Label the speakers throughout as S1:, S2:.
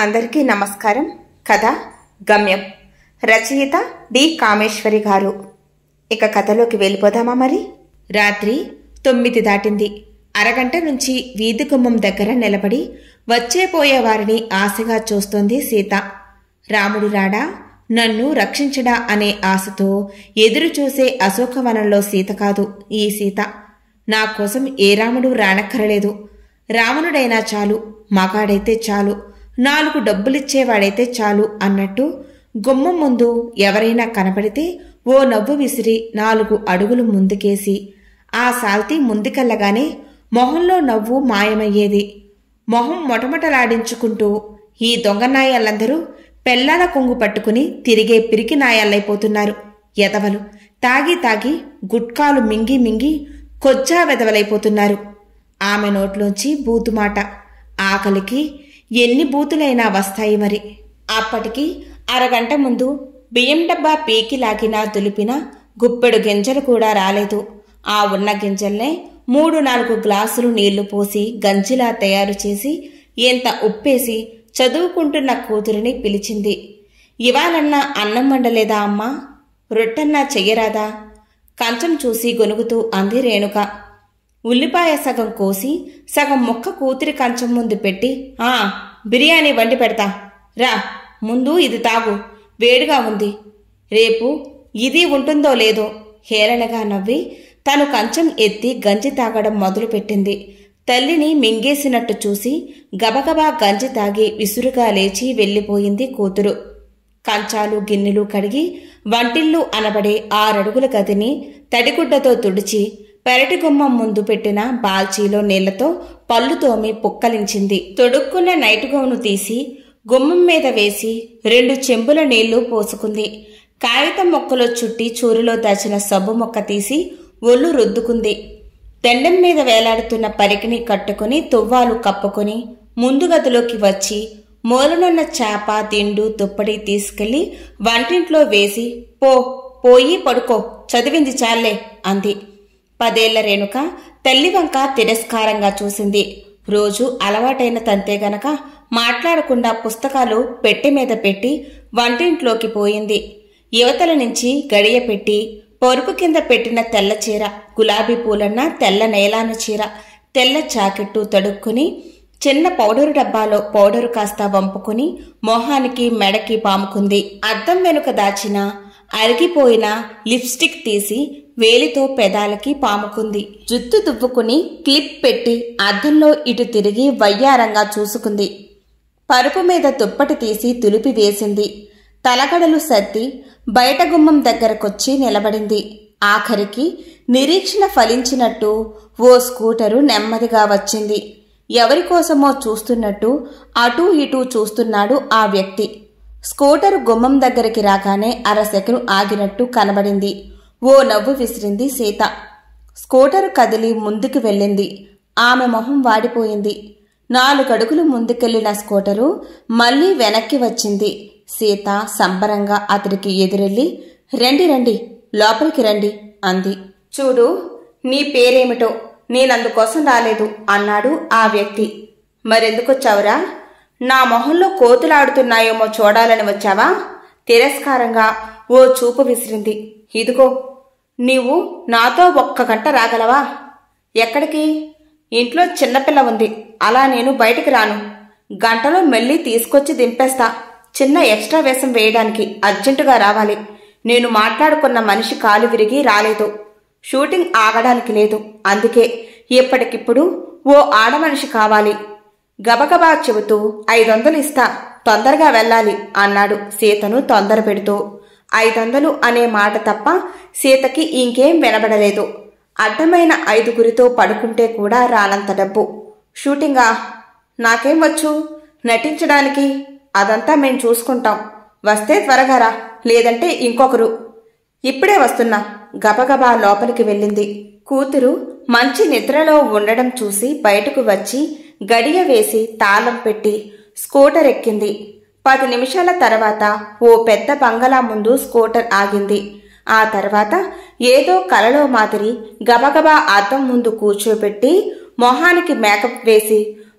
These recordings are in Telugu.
S1: అందరికీ నమస్కారం కథ గమ్యం రచయిత డి కామేశ్వరి గారు ఇక కథలోకి వెళ్ళిపోదామా మరి రాత్రి తొమ్మిది దాటింది అరగంట నుంచి వీధి గుమ్మం దగ్గర నిలబడి వచ్చే పోయే వారిని ఆశగా చూస్తోంది సీత రాముడు రాడా నన్ను రక్షించడా అనే ఆశతో ఎదురు చూసే అశోకవనంలో సీత కాదు ఈ సీత నా కోసం ఏ రాముడు రానక్కరలేదు రావణుడైనా చాలు మగాడైతే చాలు నాలుగు డబ్బులిచ్చేవాడైతే చాలు అన్నట్టు గుమ్మం ముందు ఎవరైనా కనపడితే ఓ నవ్వు విసిరి నాలుగు అడుగులు ముందుకేసి ఆ సాల్తీ ముందుకెళ్ళగానే మొహంలో నవ్వు మాయమయ్యేది మొహం మొటమొటలాడించుకుంటూ ఈ దొంగ నాయాలందరూ పెళ్ళాల కొంగు పట్టుకుని తిరిగే పిరికి నాయాలైపోతున్నారు ఎదవలు తాగి తాగి గుట్కాలు మింగి మింగి కొజ్జా వెదవలైపోతున్నారు ఆమె నోట్లోంచి బూతుమాట ఆకలికి ఎన్ని బూతులైనా వస్తాయి మరి అప్పటికి అరగంట ముందు బియ్యం డబ్బా పీకి లాగినా దులిపినా గుప్పెడు గింజలు కూడా రాలేదు ఆ ఉన్న గింజల్నే మూడు నాలుగు గ్లాసులు నీళ్లు పోసి గంజిలా తయారు చేసి ఎంత ఉప్పేసి చదువుకుంటున్న కూతురిని పిలిచింది ఇవాళన్నా అన్నం వండలేదా అమ్మా రొట్టన్నా చెయ్యరాదా కంచం చూసి గొనుగుతూ అంది రేణుక ఉల్లిపాయ సగం కోసి సగం ముక్క కూతురి కంచం ముందు పెట్టి ఆ బిర్యానీ వండి పెడతా రా ముందు ఇది తాగు వేడిగా ఉంది రేపు ఇది ఉంటుందో లేదో హేళనగా నవ్వి తను కంచం ఎత్తి గంజి తాగడం మొదలుపెట్టింది తల్లిని మింగేసినట్టు చూసి గబగబా గంజి తాగి విసురుగా లేచి వెళ్ళిపోయింది కూతురు కంచాలు గిన్నెలు కడిగి వంటిల్లు అనబడే ఆరడుగుల గదిని తడిగుడ్డతో తుడిచి పెరటి గుమ్మం ముందు పెట్టిన బాల్చీలో నీళ్లతో పళ్ళు తోమి పుక్కలించింది తొడుక్కున్న నైట్ గౌను తీసి గుమ్మం మీద వేసి రెండు చెంబుల నీళ్లు పోసుకుంది కాగితం మొక్కలో చుట్టి చూరులో దాచిన సబ్బు మొక్క తీసి ఒళ్ళు రుద్దుకుంది దండం మీద వేలాడుతున్న పరికిని కట్టుకుని తువ్వాలు కప్పుకొని ముందు గదిలోకి వచ్చి మూలనున్న చేప దిండు దుప్పటి తీసుకెళ్లి వంటింట్లో వేసి పో పోయి పడుకో చదివింది చాలే అంది పదేళ్ల రేణుక తల్లి వంక తిరస్కారంగా చూసింది రోజు అలవాటైన తంతే గనక మాట్లాడకుండా పుస్తకాలు పెట్టె మీద పెట్టి వంటింట్లోకి పోయింది యువతల నుంచి గడియ పెట్టి పరుపు కింద పెట్టిన తెల్ల చీర గులాబీ పూలన్న తెల్ల నేలాను చీర తెల్ల జాకెట్టు తడుక్కుని చిన్న పౌడరు డబ్బాలో పౌడరు కాస్త వంపుకుని మొహానికి మెడకి పాముకుంది అద్దం వెనుక దాచిన అరిగిపోయిన లిప్స్టిక్ తీసి వేలితో పెదాలకి పాముకుంది జుత్తు దువ్వుకుని క్లిప్ పెట్టి అద్దంలో ఇటు తిరిగి వయ్యారంగా చూసుకుంది పరుపు మీద దుప్పటి తీసి తులిపి వేసింది తలగడలు సర్ది బయట గుమ్మం దగ్గరకొచ్చి నిలబడింది ఆఖరికి నిరీక్షణ ఫలించినట్టు ఓ స్కూటరు నెమ్మదిగా వచ్చింది ఎవరికోసమో చూస్తున్నట్టు అటూ ఇటూ చూస్తున్నాడు ఆ వ్యక్తి స్కూటరు గుమ్మం దగ్గరికి రాగానే అరసెకను ఆగినట్టు కనబడింది ఓ నవ్వు విసిరింది సీత స్కూటరు కదిలి ముందుకు వెళ్ళింది ఆమె మొహం వాడిపోయింది నాలుగడుగులు ముందుకెళ్లిన స్కూటరు మళ్లీ వెనక్కి వచ్చింది సీత సంబరంగా అతడికి ఎదురెళ్ళి రండి రండి లోపలికి రండి అంది చూడు నీ పేరేమిటో నేనందుకోసం రాలేదు అన్నాడు ఆ వ్యక్తి మరెందుకొచ్చావురా నా మొహంలో కోతులాడుతున్నాయేమో చూడాలని వచ్చావా తిరస్కారంగా ఓ చూపు విసిరింది ఇదిగో నీవు నాతో ఒక్క గంట రాగలవా ఎక్కడికి ఇంట్లో చిన్నపిల్ల ఉంది అలా నేను బయటికి రాను గంటలో మెల్లి తీసుకొచ్చి దింపేస్తా చిన్న ఎక్స్ట్రా వేషం వేయడానికి అర్జెంటుగా రావాలి నేను మాట్లాడుకున్న మనిషి కాలు విరిగి రాలేదు షూటింగ్ ఆగడానికి లేదు అందుకే ఇప్పటికిప్పుడు ఓ ఆడమనిషి కావాలి గబగబా చెబుతూ ఐదొందలు ఇస్తా తొందరగా వెళ్ళాలి అన్నాడు సీతను తొందర పెడుతూ ఐదొందలు అనే మాట తప్ప సీతకి ఇంకేం వినబడలేదు అడ్డమైన ఐదుగురితో పడుకుంటే కూడా రానంత డబ్బు షూటింగా నాకేం వచ్చు నటించడానికి అదంతా మేం చూసుకుంటాం వస్తే త్వరగా రా లేదంటే ఇంకొకరు ఇప్పుడే వస్తున్నా గబగబా లోపలికి వెళ్ళింది కూతురు మంచి నిద్రలో ఉండడం చూసి బయటకు వచ్చి గడియ వేసి తాళం పెట్టి స్కూటర్ ఎక్కింది పది నిమిషాల తర్వాత ఓ పెద్ద బంగళా ముందు స్కూటర్ ఆగింది ఆ తర్వాత ఏదో కలలో మాదిరి గబగబా అద్దం ముందు కూర్చోబెట్టి మొహానికి మేకప్ వేసి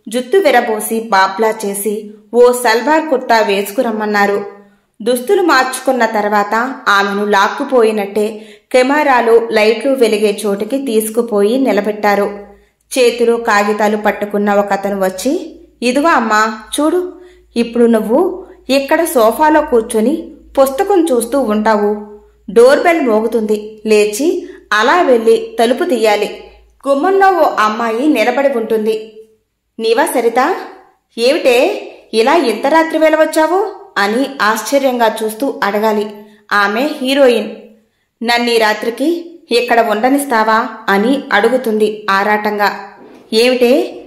S1: జుత్తు విరబోసి బాబ్లా చేసి ఓ సల్వార్ కుర్తా వేసుకురమ్మన్నారు దుస్తులు మార్చుకున్న తర్వాత ఆమెను లాక్కుపోయినట్టే కెమెరాలు లైట్లు వెలిగే చోటికి తీసుకుపోయి నిలబెట్టారు చేతిలో కాగితాలు పట్టుకున్న ఒకతను వచ్చి ఇదిగో అమ్మా చూడు ఇప్పుడు నువ్వు ఇక్కడ సోఫాలో కూర్చొని పుస్తకం చూస్తూ ఉంటావు డోర్ బెల్ మోగుతుంది లేచి అలా వెళ్ళి తలుపు తీయాలి గుమ్మంలో ఓ అమ్మాయి నిలబడి ఉంటుంది నీవా సరిత ఏమిటే ఇలా ఇంత రాత్రి వేళ వచ్చావు అని ఆశ్చర్యంగా చూస్తూ అడగాలి ఆమె హీరోయిన్ నన్నీ రాత్రికి ఇక్కడ ఉండనిస్తావా అని అడుగుతుంది ఆరాటంగా ఏమిటే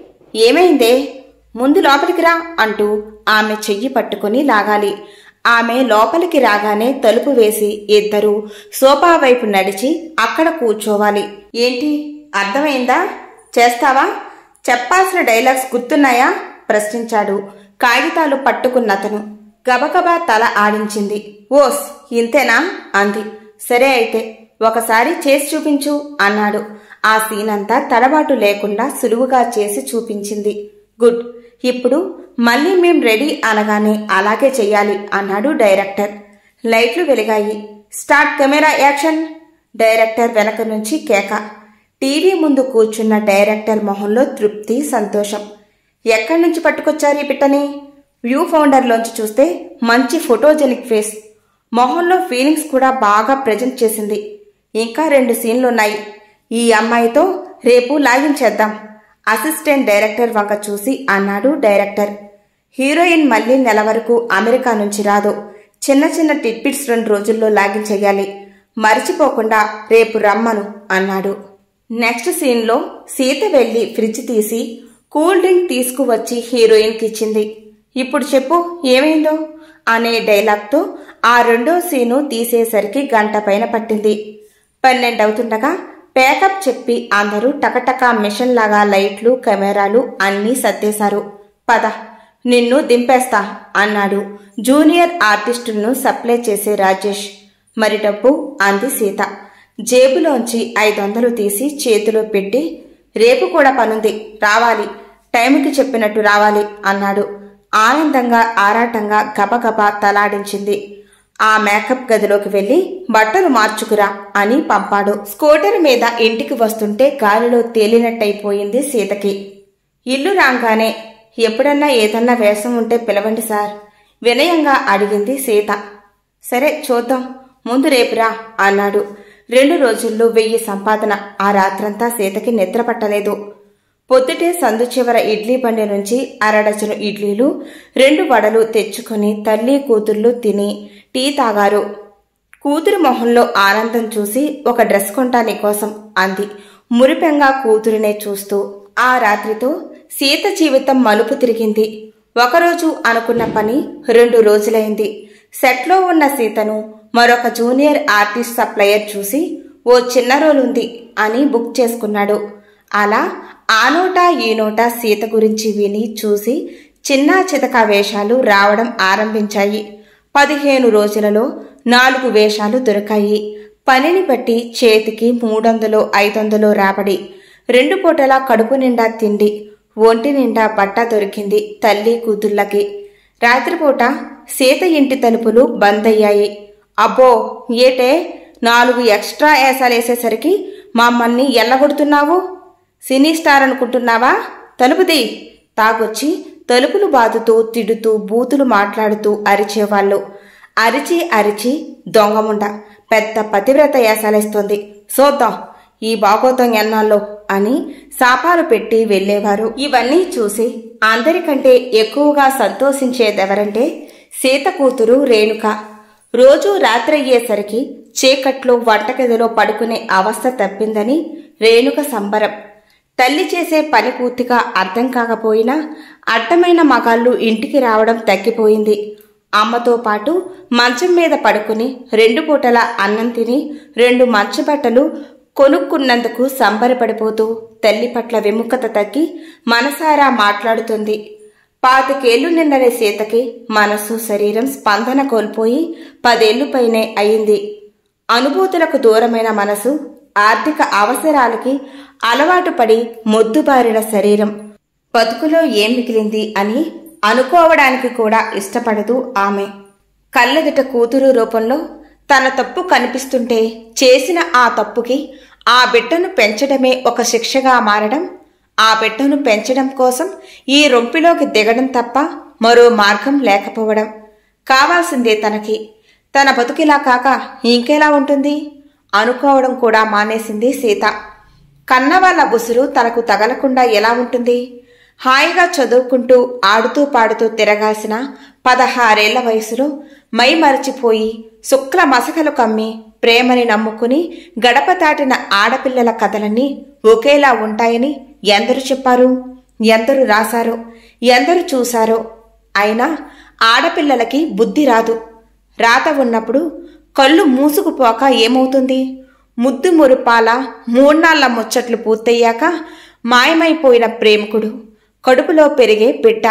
S1: ఏమైందే ముందు లోపలికి రా అంటూ ఆమె చెయ్యి పట్టుకుని లాగాలి ఆమె లోపలికి రాగానే తలుపు వేసి ఇద్దరూ సోఫా వైపు నడిచి అక్కడ కూర్చోవాలి ఏంటి అర్థమైందా చేస్తావా చెప్పాల్సిన డైలాగ్స్ గుర్తున్నాయా ప్రశ్నించాడు కాగితాలు పట్టుకున్నతను గబగబా తల ఆడించింది ఓస్ ఇంతేనా అంది సరే అయితే ఒకసారి చేసి చూపించు అన్నాడు ఆ సీన్ అంతా తడబాటు లేకుండా సులువుగా చేసి చూపించింది గుడ్ ఇప్పుడు మళ్ళీ మేం రెడీ అనగానే అలాగే చెయ్యాలి అన్నాడు డైరెక్టర్ లైట్లు వెలిగాయి స్టార్ట్ కెమెరా యాక్షన్ డైరెక్టర్ వెనక నుంచి కేక టీవీ ముందు కూర్చున్న డైరెక్టర్ మొహంలో తృప్తి సంతోషం ఎక్కడి నుంచి పట్టుకొచ్చారు ఈ పిట్టని వ్యూ ఫౌండర్లోంచి చూస్తే మంచి ఫోటోజెనిక్ ఫేస్ మొహంలో ఫీలింగ్స్ కూడా బాగా ప్రజెంట్ చేసింది ఇంకా రెండు సీన్లున్నాయి ఈ అమ్మాయితో రేపు లాగించేద్దాం అసిస్టెంట్ డైరెక్టర్ వంక చూసి అన్నాడు డైరెక్టర్ హీరోయిన్ మళ్ళీ నెల వరకు అమెరికా నుంచి రాదు చిన్న చిన్న టిట్పిట్స్ రెండు రోజుల్లో లాగిన్ చెయ్యాలి మరిచిపోకుండా రేపు రమ్మను అన్నాడు నెక్స్ట్ సీన్లో సీత వెళ్లి ఫ్రిడ్జ్ తీసి కూల్ డ్రింక్ తీసుకువచ్చి హీరోయిన్కి ఇచ్చింది ఇప్పుడు చెప్పు ఏమైందో అనే డైలాగ్తో ఆ రెండో సీను తీసేసరికి గంట పైన పట్టింది పన్నెండవుతుండగా ప్యాకప్ చెప్పి అందరూ టకటకా మిషన్ లాగా లైట్లు కెమెరాలు అన్నీ సర్దేశారు పద నిన్ను దింపేస్తా అన్నాడు జూనియర్ ఆర్టిస్టులను సప్లై చేసే రాజేష్ మరి డబ్బు అంది సీత జేబులోంచి ఐదు వందలు తీసి చేతిలో పెట్టి రేపు కూడా పనుంది రావాలి టైంకి చెప్పినట్టు రావాలి అన్నాడు ఆనందంగా ఆరాటంగా గబగబా తలాడించింది ఆ మేకప్ గదిలోకి వెళ్లి బట్టలు మార్చుకురా అని పంపాడు స్కూటర్ మీద ఇంటికి వస్తుంటే గాలిలో తేలినట్టయిపోయింది సీతకి ఇల్లు రాగానే ఎప్పుడన్నా ఏదన్నా వేషం ఉంటే పిలవండి సార్ వినయంగా అడిగింది సీత సరే చూద్దాం ముందు రేపురా అన్నాడు రెండు రోజుల్లో వెయ్యి సంపాదన ఆ రాత్రంతా సీతకి నిద్ర పట్టలేదు పొద్దుటే సందు చివర ఇడ్లీ బండి నుంచి అరడజను ఇడ్లీలు రెండు వడలు తెచ్చుకుని తల్లి కూతుర్లు తిని టీ తాగారు కూతురు మొహంలో ఆనందం చూసి ఒక డ్రెస్ కొంటా నీకోసం అంది మురిపెంగా కూతురినే చూస్తూ ఆ రాత్రితో సీత జీవితం మలుపు తిరిగింది ఒకరోజు అనుకున్న పని రెండు రోజులైంది సెట్లో ఉన్న సీతను మరొక జూనియర్ ఆర్టిస్ట్ సప్లయర్ చూసి ఓ చిన్న రోల్ ఉంది అని బుక్ చేసుకున్నాడు అలా ఆ నోటా ఈ నోటా సీత గురించి విని చూసి చిన్నా చితక వేషాలు రావడం ఆరంభించాయి పదిహేను రోజులలో నాలుగు వేషాలు దొరికాయి పనిని బట్టి చేతికి మూడొందలో ఐదొందలో రాబడి రెండు పూటలా కడుపు నిండా తిండి ఒంటి నిండా బట్ట దొరికింది తల్లి కూతుళ్ళకి రాత్రిపూట సీత ఇంటి తలుపులు బంద్ అయ్యాయి అబ్బో ఏటే నాలుగు ఎక్స్ట్రా ఏసాలేసేసరికి మమ్మల్ని ఎల్లగొడుతున్నావు సినీ స్టార్ అనుకుంటున్నావా తలుపుది తాగొచ్చి తలుపులు బాదుతూ తిడుతూ బూతులు మాట్లాడుతూ అరిచేవాళ్ళు అరిచి అరిచి దొంగముండ పెద్ద పతివ్రత ఏసాలేస్తోంది చూద్దాం ఈ బాగోతం ఎన్నాళ్ళో అని శాపాలు పెట్టి వెళ్లేవారు ఇవన్నీ చూసి అందరికంటే ఎక్కువగా సంతోషించేదెవరంటే సీత కూతురు రేణుక రోజూ రాత్రయ్యేసరికి చీకట్లో వంటగదిలో పడుకునే అవస్థ తప్పిందని రేణుక సంబరం తల్లి చేసే పని పూర్తిగా అర్థం కాకపోయినా అడ్డమైన మగాళ్ళు ఇంటికి రావడం తగ్గిపోయింది అమ్మతో పాటు మంచం మీద పడుకుని రెండు పూటల అన్నం తిని రెండు మంచు బట్టలు కొనుక్కున్నందుకు సంబరపడిపోతూ తల్లి పట్ల విముఖత తగ్గి మనసారా మాట్లాడుతుంది పాతికేళ్లు నిండనే సీతకి మనస్సు శరీరం స్పందన కోల్పోయి పదేళ్లు పైనే అయింది అనుభూతులకు దూరమైన మనసు ఆర్థిక అవసరాలకి అలవాటు పడి మొద్దుబారిన శరీరం బతుకులో ఏం మిగిలింది అని అనుకోవడానికి కూడా ఇష్టపడదు ఆమె కళ్ళెదుట కూతురు రూపంలో తన తప్పు కనిపిస్తుంటే చేసిన ఆ తప్పుకి ఆ బిడ్డను పెంచడమే ఒక శిక్షగా మారడం ఆ బిడ్డను పెంచడం కోసం ఈ రొంపిలోకి దిగడం తప్ప మరో మార్గం లేకపోవడం కావాల్సిందే తనకి తన బతుకిలా కాక ఇంకెలా ఉంటుంది అనుకోవడం కూడా మానేసింది సీత కన్నవాళ్ళ బుసురు తనకు తగలకుండా ఎలా ఉంటుంది హాయిగా చదువుకుంటూ ఆడుతూ పాడుతూ తిరగాల్సిన పదహారేళ్ల వయసులో మై మరచిపోయి శుక్ల మసకలు కమ్మి ప్రేమని నమ్ముకుని గడప దాటిన ఆడపిల్లల కథలన్నీ ఒకేలా ఉంటాయని ఎందరు చెప్పారు ఎందరు రాశారో ఎందరు చూశారో అయినా ఆడపిల్లలకి బుద్ధి రాదు రాత ఉన్నప్పుడు కళ్ళు మూసుకుపోక ఏమవుతుంది ముద్దు మురుపాల మూడ్నాళ్ల ముచ్చట్లు పూర్తయ్యాక మాయమైపోయిన ప్రేమికుడు కడుపులో పెరిగే బిడ్డ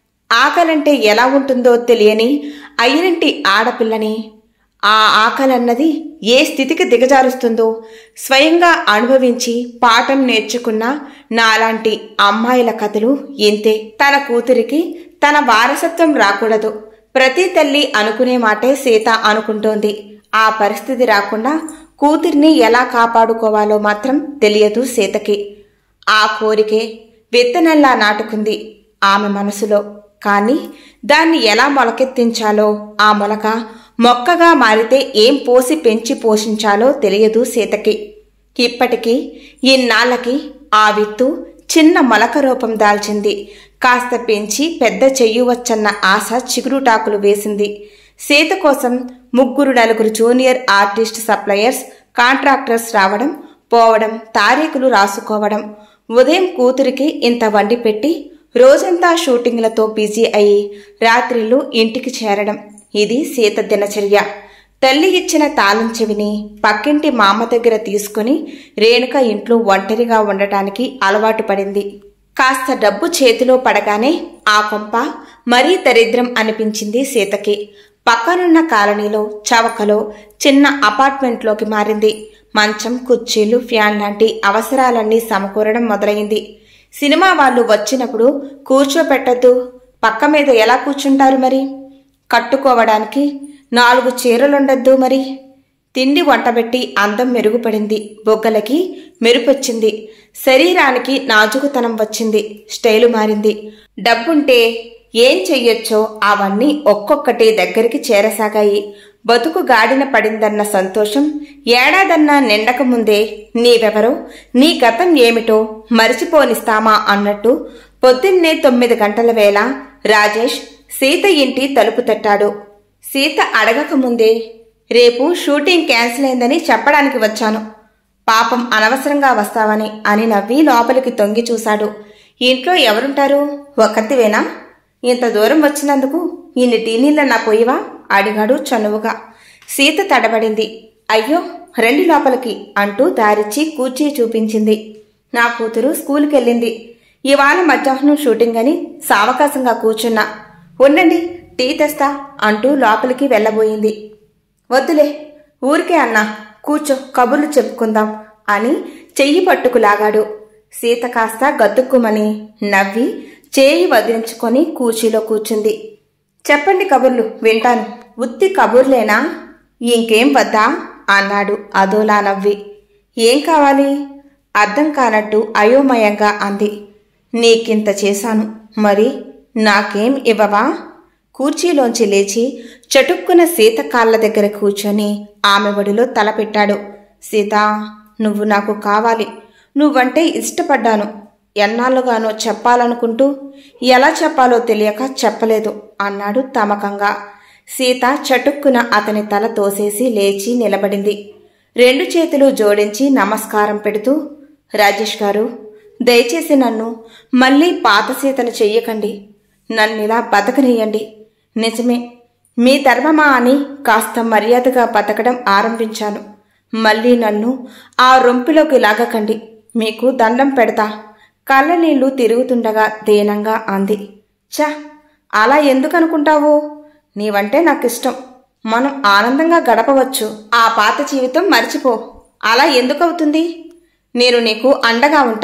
S1: ఆకలంటే ఎలా ఉంటుందో తెలియని అయినంటి ఆడపిల్లని ఆ ఆకలన్నది ఏ స్థితికి దిగజారుస్తుందో స్వయంగా అనుభవించి పాఠం నేర్చుకున్న నాలాంటి అమ్మాయిల కథలు ఇంతే తన కూతురికి తన వారసత్వం రాకూడదు ప్రతి తల్లి అనుకునే మాటే సీత అనుకుంటోంది ఆ పరిస్థితి రాకుండా కూతుర్ని ఎలా కాపాడుకోవాలో మాత్రం తెలియదు సీతకి ఆ కోరికే విత్తనంలా నాటుకుంది ఆమె మనసులో కాని దాన్ని ఎలా మొలకెత్తించాలో ఆ మొలక మొక్కగా మారితే ఏం పోసి పెంచి పోషించాలో తెలియదు సీతకి ఇప్పటికీ ఇన్నాళ్ళకి ఆ విత్తు చిన్న మొలక రూపం దాల్చింది కాస్త పెంచి పెద్ద చెయ్యవచ్చన్న ఆశ చిగురుటాకులు వేసింది సీత కోసం ముగ్గురు నలుగురు జూనియర్ ఆర్టిస్ట్ సప్లయర్స్ కాంట్రాక్టర్స్ రావడం పోవడం తారీఖులు రాసుకోవడం ఉదయం కూతురికి ఇంత వండి పెట్టి రోజంతా షూటింగ్లతో బిజీ అయి రాత్రిళ్ళు ఇంటికి చేరడం ఇది సీత దినచర్య తల్లి ఇచ్చిన తాళం చెవిని పక్కింటి మామ దగ్గర తీసుకుని రేణుక ఇంట్లో ఒంటరిగా ఉండటానికి అలవాటు పడింది కాస్త డబ్బు చేతిలో పడగానే ఆ కొంప మరీ దరిద్రం అనిపించింది సీతకి పక్కనున్న కాలనీలో చవకలో చిన్న అపార్ట్మెంట్లోకి మారింది మంచం కుర్చీలు ఫ్యాన్ లాంటి అవసరాలన్నీ సమకూరడం మొదలైంది సినిమా వాళ్ళు వచ్చినప్పుడు కూర్చోపెట్టద్దు పక్క మీద ఎలా కూర్చుంటారు మరి కట్టుకోవడానికి నాలుగు చీరలుండద్దు మరి తిండి వంటబెట్టి అందం మెరుగుపడింది బొగ్గలకి మెరుపొచ్చింది శరీరానికి నాజుకుతనం వచ్చింది స్టైలు మారింది డబ్బుంటే ఏం చెయ్యొచ్చో అవన్నీ ఒక్కొక్కటి దగ్గరికి చేరసాగాయి బతుకు గాడిన పడిందన్న సంతోషం ఏడాదన్నా నిండక ముందే నీవెవరో నీ గతం ఏమిటో మరిచిపోనిస్తామా అన్నట్టు పొద్దున్నే తొమ్మిది గంటల వేళ రాజేష్ సీత ఇంటి తలుపు తట్టాడు సీత అడగక ముందే రేపు షూటింగ్ క్యాన్సిల్ అయిందని చెప్పడానికి వచ్చాను పాపం అనవసరంగా వస్తావని అని నవ్వి లోపలికి తొంగి చూశాడు ఇంట్లో ఎవరుంటారు ఒక్కతివేనా ఇంత దూరం వచ్చినందుకు ఇన్ని టీనీళ్ళ నా పొయ్యివా అడిగాడు చనువుగా సీత తడబడింది అయ్యో రండి లోపలికి అంటూ దారిచ్చి కూర్చి చూపించింది నా కూతురు స్కూల్కి వెళ్ళింది ఇవాళ మధ్యాహ్నం షూటింగ్ అని సావకాశంగా కూర్చున్నా ఉండండి టీ తెస్తా అంటూ లోపలికి వెళ్ళబోయింది వద్దులే ఊరికే అన్నా కూర్చో కబుర్లు చెప్పుకుందాం అని చెయ్యి పట్టుకు లాగాడు సీత కాస్త గతుక్కుమని నవ్వి చేయి వదిలించుకొని కూర్చీలో కూర్చుంది చెప్పండి కబుర్లు వింటాను ఉత్తి కబుర్లేనా ఇంకేం వద్దా అన్నాడు అదోలా నవ్వి ఏం కావాలి అర్థం కానట్టు అయోమయంగా అంది నీకింత చేశాను మరి నాకేం ఇవ్వవా కూర్చీలోంచి లేచి చటుక్కున సీత కాళ్ళ దగ్గర కూర్చొని ఆమె ఒడిలో తలపెట్టాడు సీత నువ్వు నాకు కావాలి నువ్వంటే ఇష్టపడ్డాను ఎన్నాళ్ళుగానో చెప్పాలనుకుంటూ ఎలా చెప్పాలో తెలియక చెప్పలేదు అన్నాడు తమకంగా సీత చటుక్కున అతని తల తోసేసి లేచి నిలబడింది రెండు చేతులు జోడించి నమస్కారం పెడుతూ రాజేష్ గారు దయచేసి నన్ను మళ్ళీ పాత సీతను చెయ్యకండి నన్నిలా బతకనియండి నిజమే మీ ధర్మమా అని కాస్త మర్యాదగా బతకడం ఆరంభించాను మళ్ళీ నన్ను ఆ రొంపిలోకి లాగకండి మీకు దండం పెడతా కళ్ళ నీళ్లు తిరుగుతుండగా దీనంగా అంది చ అలా ఎందుకు అనుకుంటావు నీవంటే నాకిష్టం మనం ఆనందంగా గడపవచ్చు ఆ పాత జీవితం మర్చిపో అలా ఎందుకవుతుంది నేను నీకు అండగా ఉంటా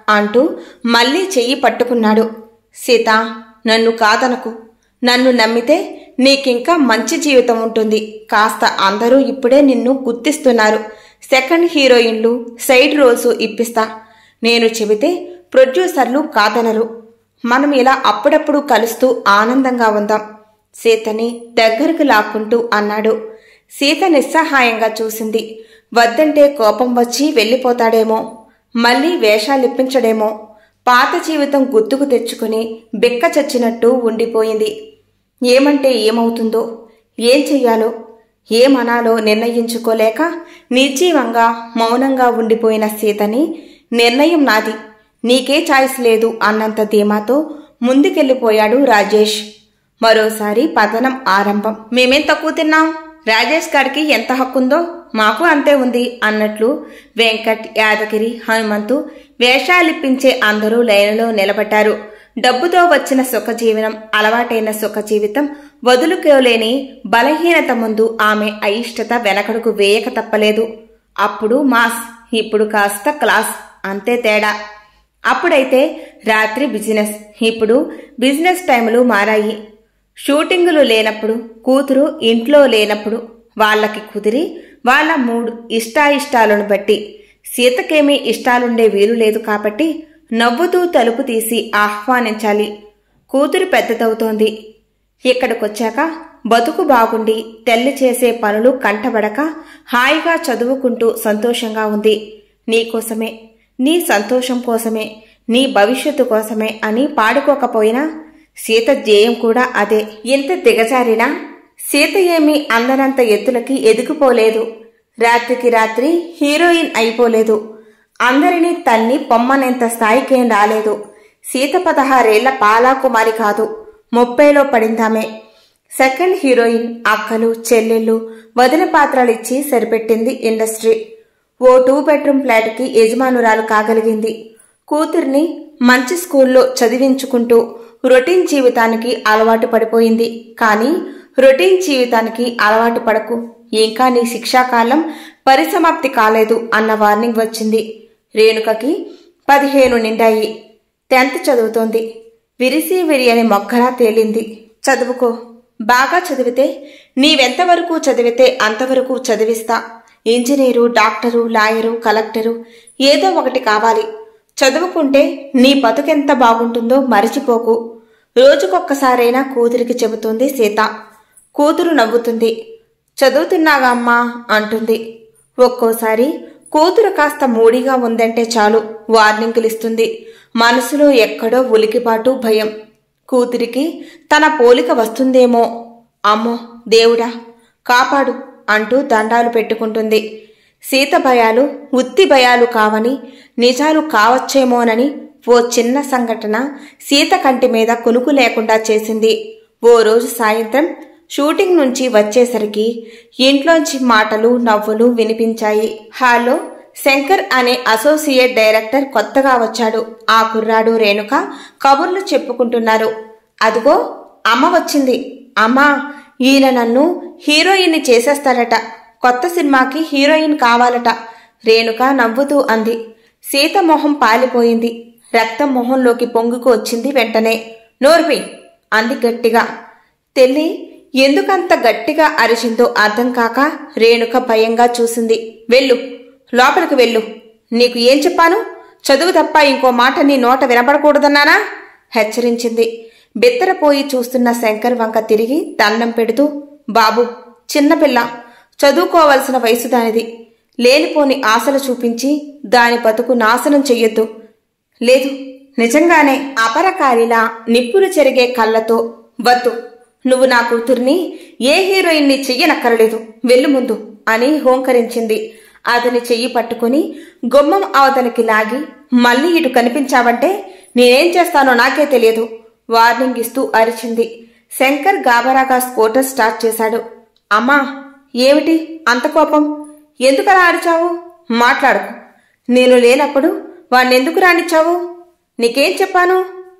S1: అంటూ మళ్ళీ చెయ్యి పట్టుకున్నాడు సీత నన్ను కాదనకు నన్ను నమ్మితే నీకింకా మంచి జీవితం ఉంటుంది కాస్త అందరూ ఇప్పుడే నిన్ను గుర్తిస్తున్నారు సెకండ్ హీరోయిన్లు సైడ్ రోల్స్ ఇప్పిస్తా నేను చెబితే ప్రొడ్యూసర్లు కాదనరు మనం ఇలా అప్పుడప్పుడు కలుస్తూ ఆనందంగా ఉందాం సీతని దగ్గరకు లాక్కుంటూ అన్నాడు సీత నిస్సహాయంగా చూసింది వద్దంటే కోపం వచ్చి వెళ్ళిపోతాడేమో మళ్ళీ వేషాలిప్పించడేమో పాత జీవితం గుర్తుకు తెచ్చుకుని బిక్క చచ్చినట్టు ఉండిపోయింది ఏమంటే ఏమవుతుందో ఏం చెయ్యాలో ఏమనాలో నిర్ణయించుకోలేక నిర్జీవంగా మౌనంగా ఉండిపోయిన సీతని నిర్ణయం నాది నీకే ఛాయిస్ లేదు అన్నంత ధీమాతో ముందుకెళ్ళిపోయాడు రాజేష్ మరోసారి పతనం ఆరంభం మేమేం తక్కువ తిన్నాం రాజేష్ గారికి ఎంత హక్కుందో మాకు అంతే ఉంది అన్నట్లు వెంకట్ యాదగిరి హనుమంతు వేషాలిప్పించే అందరూ లైన్లో నిలబడ్డారు డబ్బుతో వచ్చిన సుఖజీవనం అలవాటైన సుఖజీవితం వదులుకోలేని బలహీనత ముందు ఆమె అయిష్టత వెనకడుగు వేయక తప్పలేదు అప్పుడు మాస్ ఇప్పుడు కాస్త క్లాస్ అంతే తేడా అప్పుడైతే రాత్రి బిజినెస్ ఇప్పుడు బిజినెస్ టైములు మారాయి షూటింగులు లేనప్పుడు కూతురు ఇంట్లో లేనప్పుడు వాళ్ళకి కుదిరి వాళ్ళ మూడు ఇష్టాయిష్టాలను బట్టి సీతకేమీ ఇష్టాలుండే వీలు లేదు కాబట్టి నవ్వుతూ తలుపు తీసి ఆహ్వానించాలి కూతురు పెద్దదవుతోంది ఇక్కడికొచ్చాక బతుకు బాగుండి తెల్లి చేసే పనులు కంటబడక హాయిగా చదువుకుంటూ సంతోషంగా ఉంది నీకోసమే నీ సంతోషం కోసమే నీ భవిష్యత్తు కోసమే అని పాడుకోకపోయినా సీత ధ్యేయం కూడా అదే ఎంత దిగజారినా సీత ఏమీ అందనంత ఎత్తులకి ఎదిగిపోలేదు రాత్రికి రాత్రి హీరోయిన్ అయిపోలేదు అందరినీ తన్ని పొమ్మనేంత స్థాయికేం రాలేదు సీత పదహారేళ్ల పాలాకుమారి కాదు ముప్పైలో పడిందామే సెకండ్ హీరోయిన్ అక్కలు చెల్లెళ్ళు వదిన పాత్రలిచ్చి సరిపెట్టింది ఇండస్ట్రీ ఓ టూ బెడ్రూమ్ ఫ్లాట్కి యజమానురాలు కాగలిగింది కూతుర్ని మంచి స్కూల్లో చదివించుకుంటూ రొటీన్ జీవితానికి అలవాటు పడిపోయింది కానీ రొటీన్ జీవితానికి అలవాటు పడకు ఇంకా నీ శిక్షాకాలం పరిసమాప్తి కాలేదు అన్న వార్నింగ్ వచ్చింది రేణుకకి పదిహేను నిండాయి టెన్త్ చదువుతోంది విరిసి విరియని మొక్కలా తేలింది చదువుకో బాగా చదివితే నీవెంతవరకు చదివితే అంతవరకు చదివిస్తా ఇంజనీరు డాక్టరు లాయరు కలెక్టరు ఏదో ఒకటి కావాలి చదువుకుంటే నీ బతుకెంత బాగుంటుందో మరిచిపోకు రోజుకొక్కసారైనా కూతురికి చెబుతుంది సీత కూతురు నవ్వుతుంది చదువుతున్నాగా అమ్మా అంటుంది ఒక్కోసారి కూతురు కాస్త మూడిగా ఉందంటే చాలు వార్నింగులిస్తుంది మనసులో ఎక్కడో ఉలికిపాటు భయం కూతురికి తన పోలిక వస్తుందేమో అమ్మో దేవుడా కాపాడు అంటూ దండాలు పెట్టుకుంటుంది సీత భయాలు ఉత్తి భయాలు కావని నిజాలు కావచ్చేమోనని ఓ చిన్న సంఘటన సీత కంటి మీద కునుకు లేకుండా చేసింది ఓ రోజు సాయంత్రం షూటింగ్ నుంచి వచ్చేసరికి ఇంట్లోంచి మాటలు నవ్వులు వినిపించాయి హాల్లో శంకర్ అనే అసోసియేట్ డైరెక్టర్ కొత్తగా వచ్చాడు ఆ కుర్రాడు రేణుక కబుర్లు చెప్పుకుంటున్నారు అదిగో అమ్మ వచ్చింది అమ్మా ఈయన నన్ను హీరోయిన్ని చేసేస్తాడట కొత్త సినిమాకి హీరోయిన్ కావాలట రేణుక నవ్వుతూ అంది సీత మొహం పాలిపోయింది రక్తం మొహంలోకి పొంగుకు వచ్చింది వెంటనే నోర్మి అంది గట్టిగా తెల్లి ఎందుకంత గట్టిగా అరిచిందో అర్థం కాక రేణుక భయంగా చూసింది వెళ్ళు లోపలికి వెళ్ళు నీకు ఏం చెప్పాను చదువు తప్ప ఇంకో మాట నీ నోట వినపడకూడదన్నానా హెచ్చరించింది బిత్తరపోయి చూస్తున్న శంకర్ వంక తిరిగి దండం పెడుతూ బాబు చిన్నపిల్ల చదువుకోవలసిన వయసు దానిది లేనిపోని ఆశలు చూపించి దాని బతుకు నాశనం చెయ్యొద్దు లేదు నిజంగానే అపరకారిలా నిప్పులు చెరిగే కళ్ళతో వద్దు నువ్వు నా కూతుర్ని ఏ హీరోయిన్ని చెయ్యనక్కరలేదు వెళ్ళు ముందు అని హోంకరించింది అతని చెయ్యి పట్టుకుని గుమ్మం అవతలికి లాగి మళ్ళీ ఇటు కనిపించావంటే నేనేం చేస్తానో నాకే తెలియదు వార్నింగ్ ఇస్తూ అరిచింది శంకర్ గాబరాగా స్కూటర్ స్టార్ట్ చేశాడు అమ్మా ఏమిటి అంత కోపం ఎందుకలా అరిచావు మాట్లాడుకు నేను లేనప్పుడు వాణ్ణెందుకు రానిచ్చావు నీకేం చెప్పాను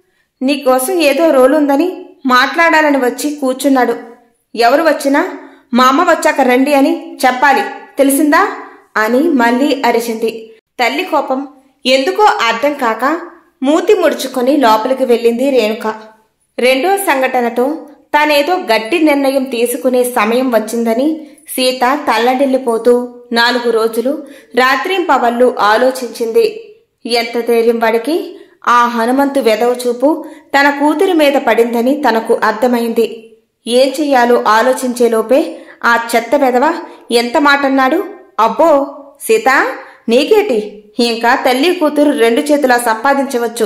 S1: నీకోసం ఏదో రోల్ ఉందని మాట్లాడాలని వచ్చి కూర్చున్నాడు ఎవరు వచ్చినా మా అమ్మ వచ్చాక రండి అని చెప్పాలి తెలిసిందా అని మళ్ళీ అరిచింది తల్లి కోపం ఎందుకో అర్థం కాక మూతి ముడుచుకొని లోపలికి వెళ్ళింది రేణుక రెండో సంఘటనతో తానేదో గట్టి నిర్ణయం తీసుకునే సమయం వచ్చిందని సీత తల్లడిల్లిపోతూ నాలుగు రోజులు రాత్రింపవళ్ళు ఆలోచించింది ఎంత ధైర్యం వాడికి ఆ హనుమంతు వెదవ చూపు తన కూతురి మీద పడిందని తనకు అర్థమైంది ఏం చెయ్యాలో ఆలోచించేలోపే ఆ చెత్త వెదవ ఎంత మాటన్నాడు అబ్బో సీత నీకేటి ఇంకా తల్లి కూతురు రెండు చేతులా సంపాదించవచ్చు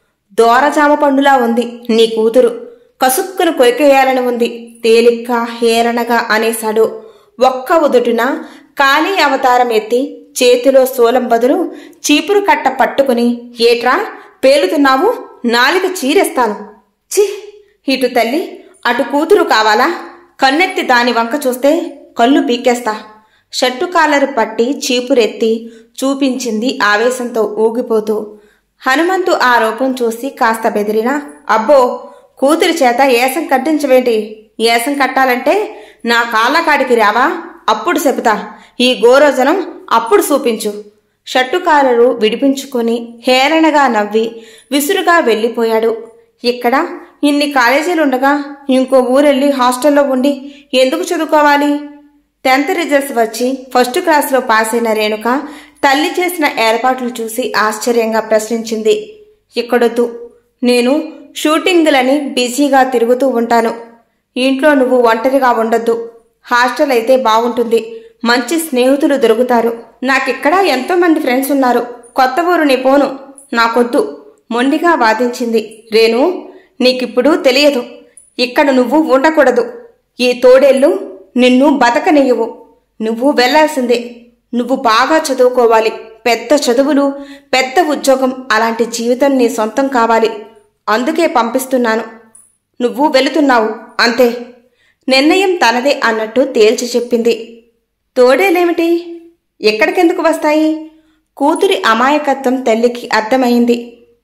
S1: దోరజామ పండులా ఉంది నీ కూతురు కసుక్కును కొరికేయాలని ఉంది తేలిగ్గా హేరణగా అనేశాడు ఒక్క ఉదుటున కాళీ అవతారం ఎత్తి చేతిలో శూలం బదులు చీపురు కట్ట పట్టుకుని ఏట్రా పేలుతున్నావు నాలిక చీరేస్తాను చి ఇటు తల్లి అటు కూతురు కావాలా కన్నెత్తి దాని వంక చూస్తే కళ్ళు పీకేస్తా షట్టు కాలరు పట్టి చీపురెత్తి చూపించింది ఆవేశంతో ఊగిపోతూ హనుమంతు ఆ రూపం చూసి కాస్త బెదిరినా అబ్బో కూతురి చేత ఏసం కట్టించవేంటి ఏసం కట్టాలంటే నా కాళ్ళకాడికి రావా అప్పుడు చెబుతా ఈ గోరోజనం అప్పుడు చూపించు షట్టుకాలరు విడిపించుకొని హేళనగా నవ్వి విసురుగా వెళ్ళిపోయాడు ఇక్కడ ఇన్ని కాలేజీలుండగా ఇంకో ఊరెళ్ళి హాస్టల్లో ఉండి ఎందుకు చదువుకోవాలి టెన్త్ రిజల్ట్స్ వచ్చి ఫస్ట్ క్లాస్లో పాస్ అయిన రేణుక తల్లి చేసిన ఏర్పాట్లు చూసి ఆశ్చర్యంగా ప్రశ్నించింది ఇక్కడొద్దు నేను షూటింగులని బిజీగా తిరుగుతూ ఉంటాను ఇంట్లో నువ్వు ఒంటరిగా ఉండొద్దు హాస్టల్ అయితే బాగుంటుంది మంచి స్నేహితులు దొరుకుతారు నాకిక్కడ ఎంతో మంది ఫ్రెండ్స్ ఉన్నారు కొత్త ఊరు నీ పోను నాకొద్దు మొండిగా వాదించింది రేణు నీకిప్పుడు తెలియదు ఇక్కడ నువ్వు ఉండకూడదు ఈ తోడేళ్ళు నిన్ను బతకనియ్యవు నువ్వు వెళ్లాల్సిందే నువ్వు బాగా చదువుకోవాలి పెద్ద చదువులు పెద్ద ఉద్యోగం అలాంటి జీవితం నీ సొంతం కావాలి అందుకే పంపిస్తున్నాను నువ్వు వెళుతున్నావు అంతే నిర్ణయం తనదే అన్నట్టు తేల్చి చెప్పింది తోడేలేమిటి ఎక్కడికెందుకు వస్తాయి కూతురి అమాయకత్వం తల్లికి అర్థమైంది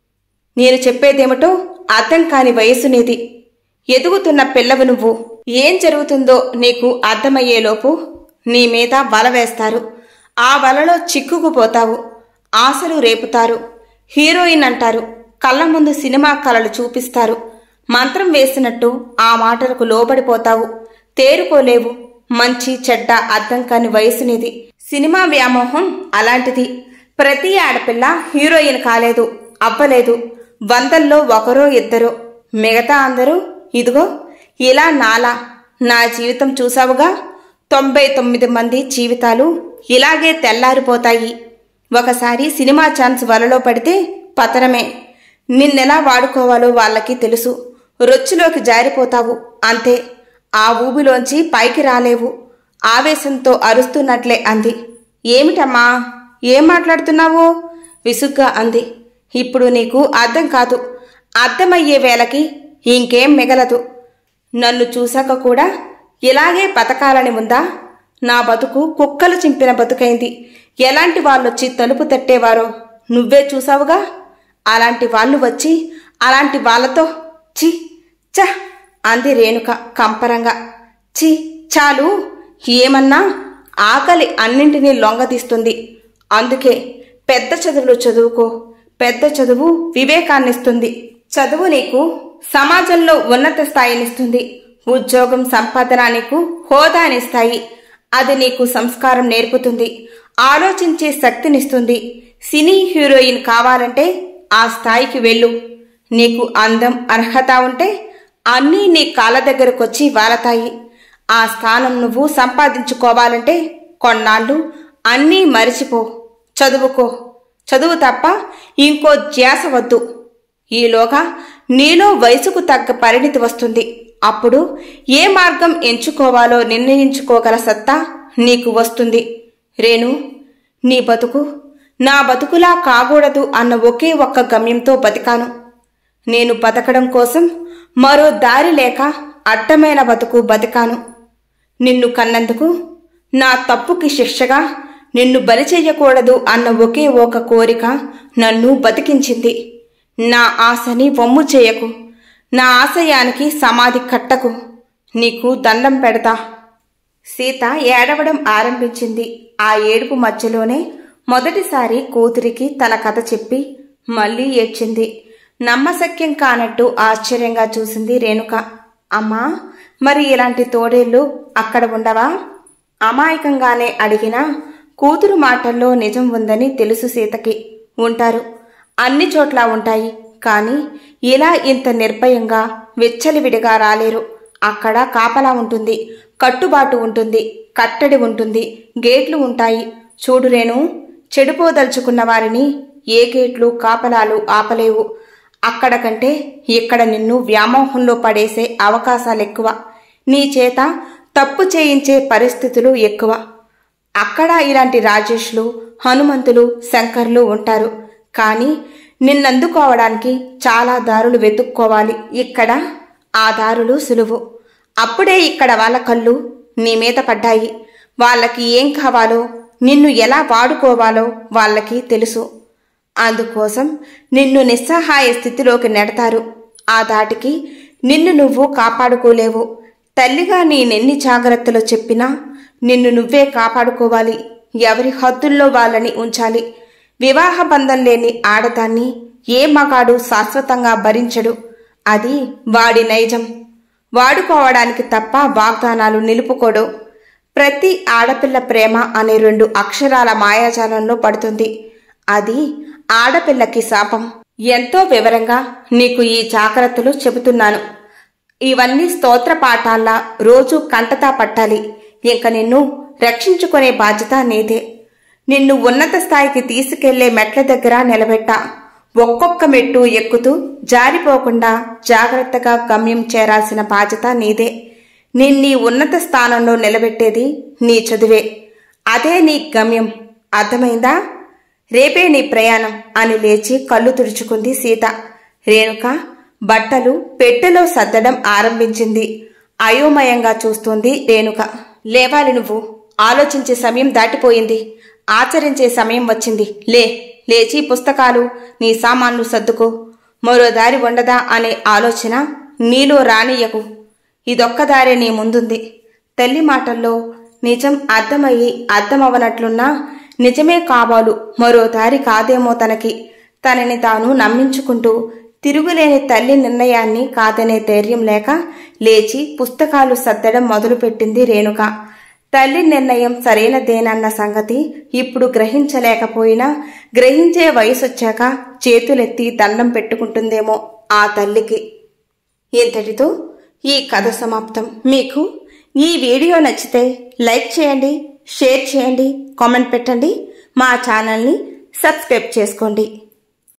S1: నేను చెప్పేదేమిటో అర్థం కాని వయసు నీది ఎదుగుతున్న పిల్లవు నువ్వు ఏం జరుగుతుందో నీకు అర్థమయ్యేలోపు నీ మీద వల వేస్తారు ఆ వలలో చిక్కుకుపోతావు ఆశలు రేపుతారు హీరోయిన్ అంటారు కళ్ళ ముందు సినిమా కళలు చూపిస్తారు మంత్రం వేసినట్టు ఆ మాటలకు లోబడిపోతావు తేరుకోలేవు మంచి చెడ్డ అర్థం కాని వయసు నీది సినిమా వ్యామోహం అలాంటిది ప్రతి ఆడపిల్ల హీరోయిన్ కాలేదు అవ్వలేదు వందల్లో ఒకరో ఇద్దరో మిగతా అందరూ ఇదిగో ఇలా నాలా నా జీవితం చూసావుగా తొంభై తొమ్మిది మంది జీవితాలు ఇలాగే తెల్లారిపోతాయి ఒకసారి సినిమా ఛాన్స్ వలలో పడితే పతనమే నిన్నెలా వాడుకోవాలో వాళ్ళకి తెలుసు రొచ్చులోకి జారిపోతావు అంతే ఆ ఊబిలోంచి పైకి రాలేవు ఆవేశంతో అరుస్తున్నట్లే అంది ఏమిటమ్మా ఏం మాట్లాడుతున్నావు విసుగ్గా అంది ఇప్పుడు నీకు అర్థం కాదు అర్థమయ్యే వేళకి ఇంకేం మిగలదు నన్ను చూశాక కూడా ఇలాగే బతకాలని ఉందా నా బతుకు కుక్కలు చింపిన బతుకైంది ఎలాంటి వాళ్ళొచ్చి తలుపు తట్టేవారో నువ్వే చూసావుగా అలాంటి వాళ్ళు వచ్చి అలాంటి వాళ్ళతో చి చ అంది రేణుక కంపరంగా చి చాలు ఏమన్నా ఆకలి అన్నింటినీ లొంగదీస్తుంది అందుకే పెద్ద చదువులు చదువుకో పెద్ద చదువు వివేకాన్నిస్తుంది చదువు నీకు సమాజంలో ఉన్నత స్థాయినిస్తుంది ఉద్యోగం సంపాదన నీకు హోదానిస్తాయి అది నీకు సంస్కారం నేర్పుతుంది ఆలోచించే శక్తినిస్తుంది సినీ హీరోయిన్ కావాలంటే ఆ స్థాయికి వెళ్ళు నీకు అందం అర్హత ఉంటే అన్నీ నీ కాళ్ళ దగ్గరకొచ్చి వాలతాయి ఆ స్థానం నువ్వు సంపాదించుకోవాలంటే కొన్నాళ్ళు అన్నీ మరిచిపో చదువుకో చదువు తప్ప ఇంకో ధ్యాస వద్దు ఈలోగా నీలో వయసుకు తగ్గ పరిణితి వస్తుంది అప్పుడు ఏ మార్గం ఎంచుకోవాలో నిర్ణయించుకోగల సత్తా నీకు వస్తుంది రేణు నీ బతుకు నా బతుకులా కాకూడదు అన్న ఒకే ఒక్క గమ్యంతో బతికాను నేను బతకడం కోసం మరో దారి లేక అడ్డమైన బతుకు బతికాను నిన్ను కన్నందుకు నా తప్పుకి శిక్షగా నిన్ను బలి చెయ్యకూడదు అన్న ఒకే ఒక కోరిక నన్ను బతికించింది నా ఆశని వమ్ము చేయకు నా ఆశయానికి సమాధి కట్టకు నీకు దండం పెడతా సీత ఏడవడం ఆరంభించింది ఆ ఏడుపు మధ్యలోనే మొదటిసారి కూతురికి తన కథ చెప్పి మళ్ళీ ఏడ్చింది నమ్మశక్యం కానట్టు ఆశ్చర్యంగా చూసింది రేణుక అమ్మా మరి ఇలాంటి తోడేళ్ళు అక్కడ ఉండవా అమాయకంగానే అడిగినా కూతురు మాటల్లో నిజం ఉందని తెలుసు సీతకి ఉంటారు అన్ని చోట్ల ఉంటాయి కానీ ఇలా ఇంత నిర్భయంగా విచ్చలివిడిగా రాలేరు అక్కడ కాపలా ఉంటుంది కట్టుబాటు ఉంటుంది కట్టడి ఉంటుంది గేట్లు ఉంటాయి చూడు రేణు చెడిపోదలుచుకున్న వారిని ఏ గేట్లు కాపలాలు ఆపలేవు అక్కడ కంటే ఇక్కడ నిన్ను వ్యామోహంలో పడేసే అవకాశాలు ఎక్కువ నీ చేత తప్పు చేయించే పరిస్థితులు ఎక్కువ అక్కడ ఇలాంటి రాజేష్లు హనుమంతులు శంకర్లు ఉంటారు కానీ నిన్నందుకోవడానికి చాలా దారులు వెతుక్కోవాలి ఇక్కడ ఆ దారులు సులువు అప్పుడే ఇక్కడ వాళ్ళ కళ్ళు నీ మీద పడ్డాయి వాళ్ళకి ఏం కావాలో నిన్ను ఎలా వాడుకోవాలో వాళ్ళకి తెలుసు అందుకోసం నిన్ను నిస్సహాయ స్థితిలోకి నెడతారు ఆ దాటికి నిన్ను నువ్వు కాపాడుకోలేవు తల్లిగా నేనెన్ని జాగ్రత్తలు చెప్పినా నిన్ను నువ్వే కాపాడుకోవాలి ఎవరి హద్దుల్లో వాళ్ళని ఉంచాలి వివాహ బంధం లేని ఆడదాన్ని ఏ మగాడు శాశ్వతంగా భరించడు అది వాడి నైజం వాడుకోవడానికి తప్ప వాగ్దానాలు నిలుపుకోడు ప్రతి ఆడపిల్ల ప్రేమ అనే రెండు అక్షరాల మాయాజాలంలో పడుతుంది అది ఆడపిల్లకి శాపం ఎంతో వివరంగా నీకు ఈ జాగ్రత్తలు చెబుతున్నాను ఇవన్నీ స్తోత్ర పాఠాల్లా రోజు కంటతా పట్టాలి ఇంక నిన్ను రక్షించుకునే బాధ్యత నీదే నిన్ను ఉన్నత స్థాయికి తీసుకెళ్లే మెట్ల దగ్గర నిలబెట్టా ఒక్కొక్క మెట్టు ఎక్కుతూ జారిపోకుండా జాగ్రత్తగా గమ్యం చేరాల్సిన బాధ్యత నీదే నిన్నీ ఉన్నత స్థానంలో నిలబెట్టేది నీ చదువే అదే నీ గమ్యం అర్థమైందా రేపే నీ ప్రయాణం అని లేచి కళ్ళు తుడుచుకుంది సీత రేణుక బట్టలు పెట్టెలో సర్దడం ఆరంభించింది అయోమయంగా చూస్తోంది రేణుక లేవాలి నువ్వు ఆలోచించే సమయం దాటిపోయింది ఆచరించే సమయం వచ్చింది లే లేచి పుస్తకాలు నీ సామాన్లు సర్దుకో మరో దారి ఉండదా అనే ఆలోచన నీలో రానియకు ఇదొక్క దారే నీ ముందుంది తల్లి మాటల్లో నిజం అర్థమయ్యి అర్థమవనట్లున్నా నిజమే కావాలు మరో దారి కాదేమో తనకి తనని తాను నమ్మించుకుంటూ తిరుగులేని తల్లి నిర్ణయాన్ని కాదనే ధైర్యం లేక లేచి పుస్తకాలు సర్దడం మొదలుపెట్టింది రేణుక తల్లి నిర్ణయం సరైనదేనన్న సంగతి ఇప్పుడు గ్రహించలేకపోయినా గ్రహించే వయసొచ్చాక చేతులెత్తి దండం పెట్టుకుంటుందేమో ఆ తల్లికి ఇంతటితో ఈ కథ సమాప్తం మీకు ఈ వీడియో నచ్చితే లైక్ చేయండి షేర్ చేయండి కామెంట్ పెట్టండి మా ఛానల్ని సబ్స్క్రైబ్ చేసుకోండి